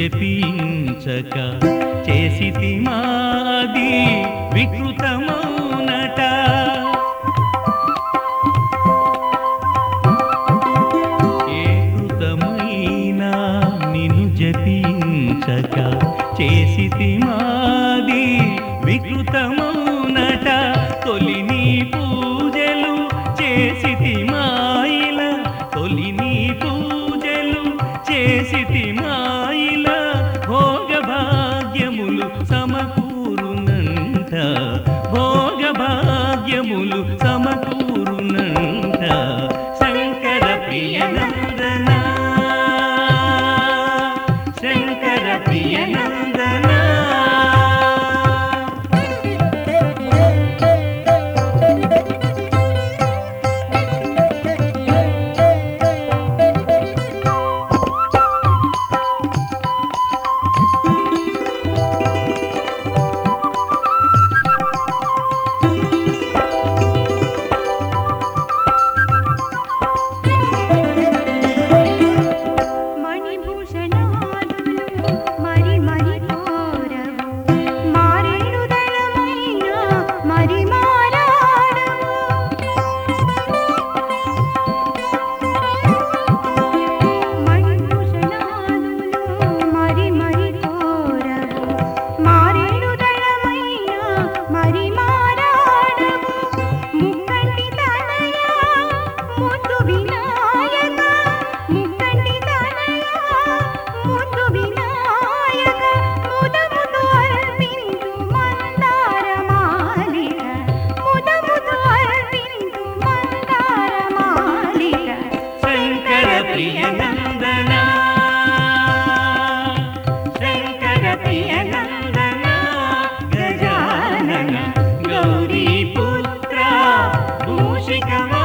జపించక చేసితి మాది వికృతమౌనట ఏ కృతమైనా నిన్ను జపించక చేసితి మాది వికృతమౌనట తొలి నీ పూజలు చేసితి మాయిల తొలి నీ పూజలు చేసితి మాయిల భోగ భాగ్యములు సమకూరునంట భోగ భాగ్యములు సమకూరునంట శంకర ప్రియనందన శంకర ప్రియనందన మణిభూషణాదులు మరి మరి కోరవు మారేడు దళమైన మరి మారాడవు మణిభూషణాదులు మరి మరి కోరవు మారేడు దళమైన మరి మారాడవు ముక్కంటి తనయ ముద్దు వినాయక ముక్కంటి తనయ ముద్దు వినాయక ముదముతో అర్పించు మందార మాలిక ముదముతో అర్పించు మందార మాలిక శంకర ప్రియనందన శంకర ప్రియనందన గజానన గౌరీ పుత్ర మూషికమా